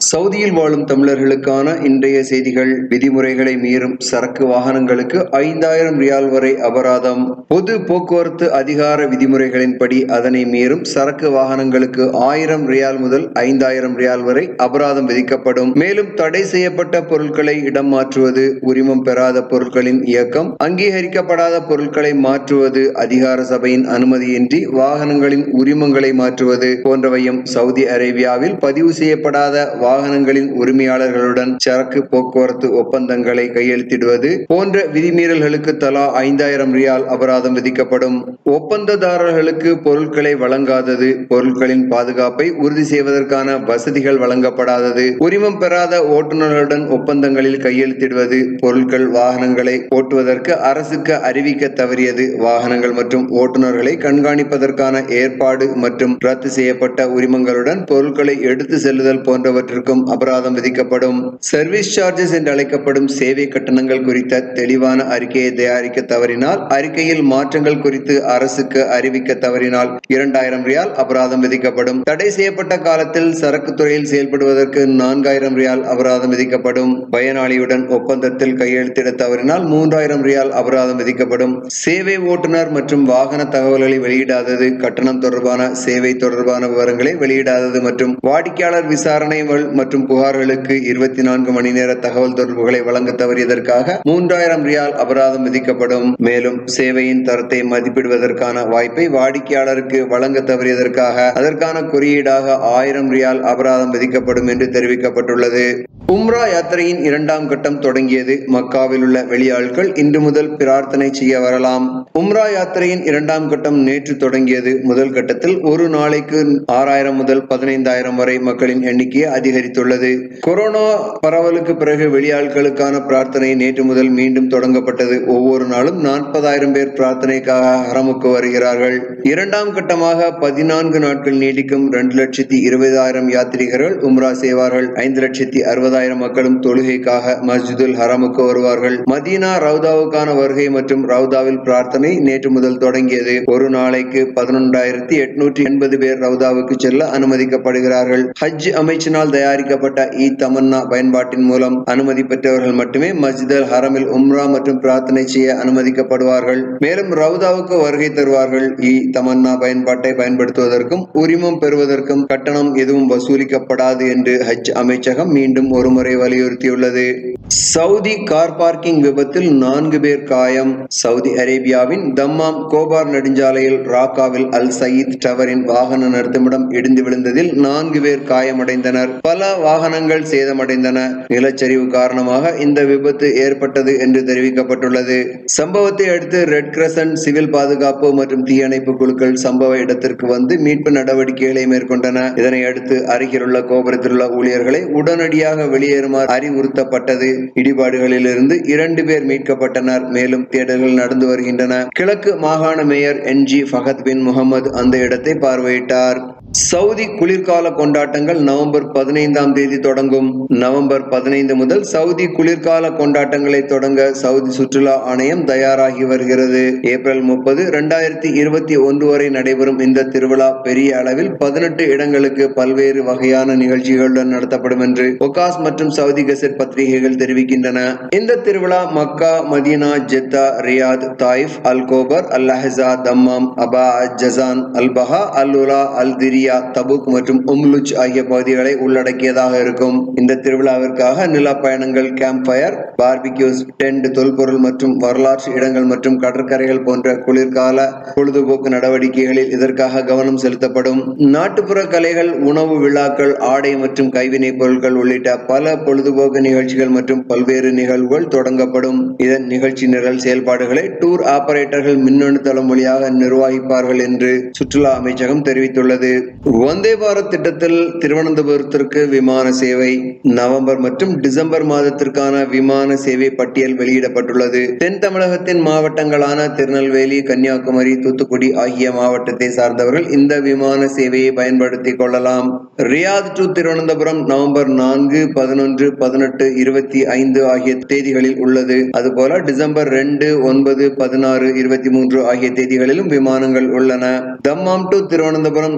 சவுதியில் வாழும் தமிழர்களுக்கான இன்றைய செய்திகள் விதிமுறைகளை மீறும் சரக்கு வாகனங்களுக்கு ஐந்தாயிரம் ரியால் வரை அபராதம் பொது போக்குவரத்து அதிகார விதிமுறைகளின்படி அதனை மீறும் சரக்கு வாகனங்களுக்கு ஆயிரம் ரியால் முதல் ஐந்தாயிரம் ரியால் வரை அபராதம் விதிக்கப்படும் மேலும் தடை செய்யப்பட்ட பொருட்களை இடம் மாற்றுவது உரிமம் பெறாத பொருட்களின் இயக்கம் அங்கீகரிக்கப்படாத பொருட்களை மாற்றுவது அதிகார சபையின் அனுமதியின்றி வாகனங்களின் உரிமங்களை மாற்றுவது போன்றவையும் சவுதி அரேபியாவில் பதிவு செய்யப்படாத வாகனங்களின் உரிமையாளர்களுடன் சரக்கு போக்குவரத்து ஒப்பந்தங்களை கையெழுத்திடுவது போன்ற விதிமீறல்களுக்கு தலா ஐந்தாயிரம் ரியால் அபராதம் விதிக்கப்படும் ஒப்பந்ததாரர்களுக்கு பொருட்களை வழங்காதது பொருட்களின் பாதுகாப்பை உறுதி செய்வதற்கான வசதிகள் வழங்கப்படாதது உரிமம் பெறாத ஓட்டுநர்களுடன் ஒப்பந்தங்களில் கையெழுத்திடுவது பொருட்கள் வாகனங்களை ஓட்டுவதற்கு அரசுக்கு அறிவிக்க தவறியது வாகனங்கள் மற்றும் ஓட்டுநர்களை கண்காணிப்பதற்கான ஏற்பாடு மற்றும் ரத்து செய்யப்பட்ட உரிமங்களுடன் பொருட்களை எடுத்து செல்லுதல் போன்றவற்றிற்கும் அபராதம் விதிக்கப்படும் சர்வீஸ் சார்ஜஸ் என்று அழைக்கப்படும் சேவை கட்டணங்கள் குறித்த தெளிவான அறிக்கையை தயாரிக்க தவறினால் அறிக்கையில் மாற்றங்கள் குறித்து அரசுக்கு அறிவிக்க தவறினால் இரண்டாயிரம் ரியால் அபராதம் விதிக்கப்படும் தடை செய்யப்பட்ட காலத்தில் சரக்கு துறையில் செயல்படுவதற்கு நான்காயிரம் ரியால் அபராதம் விதிக்கப்படும் பயனாளியுடன் ஒப்பந்தத்தில் கையெழுத்திட தவறினால் மூன்றாயிரம் ரியால் அபராதம் விதிக்கப்படும் சேவை ஓட்டுநர் மற்றும் வாகன தகவல்களை வெளியிடாதது கட்டணம் தொடர்பான சேவை தொடர்பான விவரங்களை வெளியிடாதது மற்றும் வாடிக்கையாளர் விசாரணைகள் மற்றும் புகார்களுக்கு இருபத்தி நான்கு மணி நேர தகவல் தொடர்புகளை வழங்க தவறியதற்காக மூன்றாயிரம் ரியால் அபராதம் விதிக்கப்படும் மேலும் சேவையின் தரத்தை மதிப்பிடுவதற்கான வாய்ப்பை வாடிக்கையாளருக்கு வழங்க தவறியதற்காக அதற்கான குறியீடாக ஆயிரம் ரியால் அபராதம் விதிக்கப்படும் என்று தெரிவிக்கப்பட்டுள்ளது உம்ரா யாத்திரையின் இரண்டாம் கட்டம் தொடங்கியது மக்காவில் உள்ள வெளியாட்கள் இன்று முதல் பிரார்த்தனை செய்ய வரலாம் உம்ரா யாத்திரையின் இரண்டாம் கட்டம் நேற்று தொடங்கியது முதல் கட்டத்தில் ஒரு நாளைக்கு ஆறாயிரம் முதல் பதினைந்தாயிரம் வரை மக்களின் எண்ணிக்கை அதிகரித்துள்ளது கொரோனா பரவலுக்கு பிறகு வெளியாட்களுக்கான பிரார்த்தனை நேற்று முதல் மீண்டும் தொடங்கப்பட்டது ஒவ்வொரு நாளும் நாற்பதாயிரம் பேர் பிரார்த்தனைக்காக ஹரமுக்கு வருகிறார்கள் இரண்டாம் கட்டமாக பதினான்கு நாட்கள் நீடிக்கும் இரண்டு லட்சத்தி இருபதாயிரம் யாத்ரீகர்கள் உம்ரா செய்வார்கள் ஐந்து லட்சத்தி அறுபதாயிரம் மக்களும் தொழுகைக்காக மஸ்ஜிதுல் ஹரமுக்கு வருவார்கள் மதீனா ரவுதாவுக்கான வருகை மற்றும் ரவுதாவில் பிரார்த்தனை நேற்று முதல் தொடங்கியது ஒரு நாளைக்கு பதினொன்றாயிரத்தி எட்நூற்றி எண்பது பேர் ரவுதாவுக்கு செல்ல அனுமதிக்கப்படுகிறார்கள் ஹஜ் அமைச்சினால் தயாரிக்கப்பட்ட இ தமன்னா பயன்பாட்டின் மூலம் அனுமதி பெற்றவர்கள் மட்டுமே மஸ்ஜித் ஹரமில் உம்ரா மற்றும் பிரார்த்தனை செய்ய அனுமதிக்கப்படுவார்கள் மேலும் ரவுதாவுக்கு வருகை தருவார்கள் இ தமன்னா பயன்பாட்டை பயன்படுத்துவதற்கும் உரிமம் பெறுவதற்கும் கட்டணம் எதுவும் வசூலிக்கப்படாது என்று ஹஜ் அமைச்சகம் மீண்டும் ஒருமுறை வலியுறுத்தியுள்ளது சவுதி கார் பார்க்கிங் விபத்தில் நான்கு பேர் காயம் சவுதி அரேபியாவின் தம்மாம் கோபார் நெடுஞ்சாலையில் ராக்காவில் அல் சயீத் டவரின் வாகன நிறுத்தமிடம் இடிந்து விழுந்ததில் நான்கு பேர் காயமடைந்தனர் பல வாகனங்கள் சேதமடைந்தன நிலச்சரிவு காரணமாக இந்த விபத்து ஏற்பட்டது என்று தெரிவிக்கப்பட்டுள்ளது சம்பவத்தை அடுத்து ரெட் கிரசன்ட் சிவில் பாதுகாப்பு மற்றும் தீயணைப்பு குழுக்கள் சம்பவ இடத்திற்கு வந்து மீட்பு நடவடிக்கைகளை மேற்கொண்டன இதனை அடுத்து அருகிலுள்ள கோபுரத்தில் உள்ள ஊழியர்களை உடனடியாக வெளியேறுமாறு அறிவுறுத்தப்பட்டது இடிபாடுகளிலிருந்து இரண்டு பேர் மீட்கப்பட்டனர் மேலும் தேடல்கள் நடந்து வருகின்றன கிழக்கு மாகாண மேயர் என் ஜி ஃபஹத் பின் முகமது அந்த இடத்தை பார்வையிட்டார் சவுதி குளிர்கால கொண்டாட்டங்கள் நவம்பர் பதினைந்தாம் தேதி தொடங்கும் நவம்பர் பதினைந்து முதல் சவுதி குளிர்கால கொண்டாட்டங்களை தொடங்க சவுதி சுற்றுலா ஆணையம் தயாராகி வருகிறது ஏப்ரல் முப்பது இரண்டாயிரத்தி இருபத்தி ஒன்று வரை நடைபெறும் இந்த திருவிழா பெரிய அளவில் பதினெட்டு இடங்களுக்கு பல்வேறு வகையான நிகழ்ச்சிகளுடன் நடத்தப்படும் என்று ஒகாஸ் மற்றும் சவுதி கசட் பத்திரிகைகள் தெரிவிக்கின்றன இந்த திருவிழா Mecca Medina Jeddah Riyadh Taif Al Khobar Al Ahsa Dammam Abha Jazan Al Baha Al Ula Al திரி சிரியா தபுக் மற்றும் உம்லுச் ஆகிய பகுதிகளை உள்ளடக்கியதாக இருக்கும் இந்த திருவிழாவிற்காக நில பயணங்கள் கேம்ப் ஃபயர் பார்பிக்யூஸ் டென்ட் தொல்பொருள் மற்றும் வரலாற்று இடங்கள் மற்றும் கடற்கரைகள் போன்ற குளிர்கால பொழுதுபோக்கு நடவடிக்கைகளில் இதற்காக கவனம் செலுத்தப்படும் நாட்டுப்புற கலைகள் உணவு விழாக்கள் ஆடை மற்றும் கைவினைப் பொருட்கள் உள்ளிட்ட பல பொழுதுபோக்கு நிகழ்ச்சிகள் மற்றும் பல்வேறு நிகழ்வுகள் தொடங்கப்படும் இதன் நிகழ்ச்சி நிரல் செயல்பாடுகளை டூர் ஆபரேட்டர்கள் மின்னணு தளம் வழியாக நிர்வகிப்பார்கள் என்று சுற்றுலா அமைச்சகம் தெரிவித்துள்ளது வந்தே பாரத் திட்டத்தில் திருவனந்தபுரத்திற்கு விமான சேவை நவம்பர் மற்றும் டிசம்பர் மாதத்திற்கான விமான சேவை பட்டியல் வெளியிடப்பட்டுள்ளது தென் தமிழகத்தின் மாவட்டங்களான திருநெல்வேலி கன்னியாகுமரி தூத்துக்குடி ஆகிய மாவட்டத்தை சார்ந்தவர்கள் இந்த விமான சேவையை பயன்படுத்திக் கொள்ளலாம் ரியாத் டு திருவனந்தபுரம் நவம்பர் நான்கு பதினொன்று பதினெட்டு இருபத்தி ஐந்து ஆகிய தேதிகளில் உள்ளது அதுபோல டிசம்பர் ரெண்டு ஒன்பது பதினாறு இருபத்தி மூன்று ஆகிய தேதிகளிலும் விமானங்கள் உள்ளன Dammam to Thiruvananthapuram November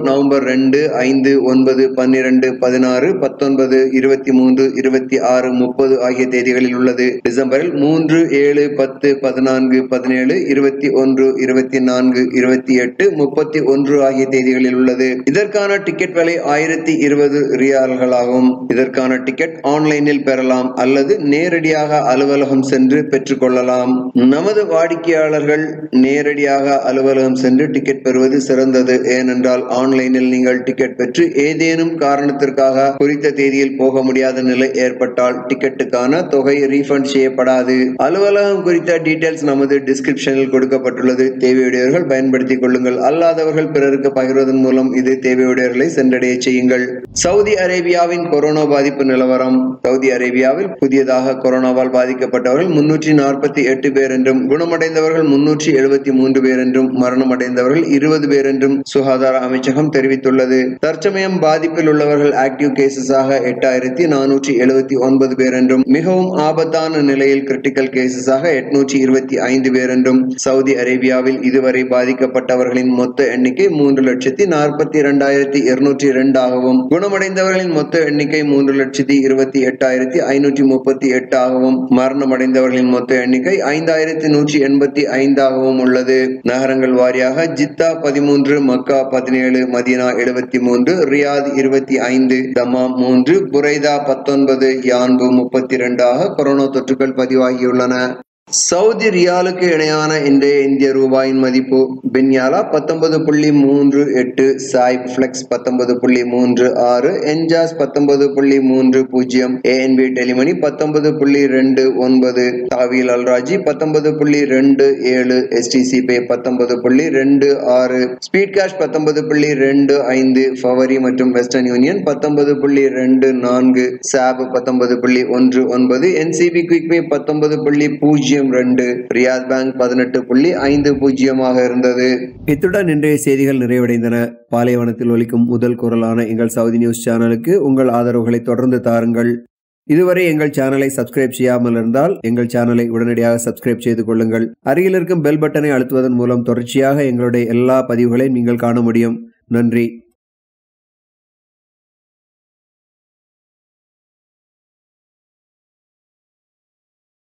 December ரெண்டு ஐந்து ஒன்பது பன்னிரண்டு பதினாறு பத்தொன்பது இருபத்தி மூன்று இருபத்தி ஆறு முப்பது ஆகிய தேதிகளில் உள்ளது டிசம்பரில் மூன்று ஏழு பத்து பதினான்கு பதினேழு இருபத்தி ஒன்று இருபத்தி நான்கு இருபத்தி எட்டு முப்பத்தி ஒன்று ஆகிய தேதிகளில் உள்ளது இதற்கான டிக்கெட் விலை ஆயிரத்தி இருபது ரியால்களாகும் இதற்கான டிக்கெட் ஆன்லைனில் பெறலாம் அல்லது நேரடியாக அலுவலகம் சென்று பெற்றுக்கொள்ளலாம் நமது வாடிக்கையாளர்கள் நேரடியாக அலுவலகம் சென்று டிக்கெட் பெறுவது சிறந்தது ஏனென்றால் ஆன்லைனில் நீங்கள் டிக்கெட் பெற்று ஏதேனும் காரணத்திற்காக குறித்த தேதியில் போக முடியாத நிலை ஏற்பட்டால் டிக்கெட்டுக்கான தொகை ரீஃபண்ட் செய்யப்படாது அலுவலகம் குறித்த டீடைல்ஸ் நமது டிஸ்கிரிப்ஷனில் கொடுக்கப்பட்டுள்ளது தேவையுடையவர்கள் பயன்படுத்திக் கொள்ளுங்கள் அல்லாதவர்கள் பிறருக்கு பகிர்வதன் மூலம் இது தேவையுடையவர்களை சென்றடைய செய்யுங்கள் சவுதி அரேபியாவின் கொரோனா பாதிப்பு நிலவரம் சவுதி அரேபியாவில் புதியதாக கொரோனாவால் பாதிக்கப்பட்டவர்கள் முன்னூற்றி நாற்பத்தி எட்டு பேர் என்றும் குணமடைந்தவர்கள் முன்னூற்றி எழுபத்தி மூன்று பேர் என்றும் மரணம் அடைந்தவர்கள் இருபது பேர் என்றும் சுகாதார அமைச்சகம் தெரிவித்துள்ளது தற்சமயம் பாதிப்பில் உள்ளவர்கள் ஆக்டிவ் கேசஸாக எட்டாயிரத்தி நானூற்றி எழுபத்தி ஒன்பது பேர் என்றும் மிகவும் ஆபத்தான நிலையில் கிரிட்டிக்கல் கேசஸாக எட்நூற்றி இருபத்தி ஐந்து பேர் என்றும் சவுதி அரேபியாவில் இதுவரை பாதிக்கப்பட்டவர்களின் மொத்த எண்ணிக்கை மூன்று லட்சத்தி நாற்பத்தி இரண்டாயிரத்தி இருநூற்றி இரண்டாகவும் குணமடைந்தவர்களின் மொத்த எண்ணிக்கை மூன்று லட்சத்தி இருபத்தி எட்டாயிரத்தி ஐநூற்றி முப்பத்தி எட்டாகவும் மரணமடைந்தவர்களின் மொத்த எண்ணிக்கை ஐந்தாயிரத்தி நூற்றி எண்பத்தி ஐந்தாகவும் உள்ளது நகரங்கள் வாரியாக ஜித்தா பதிமூன்று மக்கா பதினேழு மதீனா எழுபத்தி மூன்று ரியாத் இருபத்தி ஐந்து தமாம் மூன்று புரைதா பத்தொன்பது யான்பு முப்பத்தி இரண்டாக கொரோனா தொற்றுகள் பதிவாகியுள்ளன சவுதி ரியாலுக்கு இணையான இன்றைய இந்திய ரூபாயின் மதிப்பு பென்யாலா பத்தொன்பது புள்ளி மூன்று எட்டு சாய் பிளெக்ஸ் பத்தொன்பது புள்ளி மூன்று ஆறு என்ஜாஸ் பத்தொன்பது புள்ளி மூன்று பூஜ்ஜியம் ஏஎன்பி டெலிமணி பத்தொன்பது புள்ளி ரெண்டு ஒன்பது தாவீல் அல்ராஜி பத்தொன்பது புள்ளி ரெண்டு ஏழு எஸ்டிசி பே பத்தொன்பது புள்ளி ரெண்டு ஆறு ஸ்பீட் கேஷ் பத்தொன்பது புள்ளி ரெண்டு ஐந்து ஃபவரி மற்றும் வெஸ்டர்ன் யூனியன் பத்தொன்பது புள்ளி ரெண்டு நான்கு சாப் பத்தொன்பது புள்ளி ஒன்று ஒன்பது என்சிபி குவிக் பே பத்தொன்பது புள்ளி பூஜ்ஜியம் ரெண்டு ரியாத் பேங்க் பதினெட்டு புள்ளி ஐந்து பூஜ்ஜியமாக இருந்தது இத்துடன் இன்றைய செய்திகள் நிறைவடைந்தன பாலைவனத்தில் ஒலிக்கும் முதல் குரலான எங்கள் சவுதி நியூஸ் சேனலுக்கு உங்கள் ஆதரவுகளை தொடர்ந்து தாருங்கள் இதுவரை எங்கள் சேனலை சப்ஸ்கிரைப் செய்யாமல் இருந்தால் எங்கள் சேனலை உடனடியாக சப்ஸ்கிரைப் செய்து கொள்ளுங்கள் அருகில் இருக்கும் பெல் பட்டனை அழுத்துவதன் மூலம் தொடர்ச்சியாக எங்களுடைய எல்லா பதிவுகளையும் நீங்கள் காண முடியும் நன்றி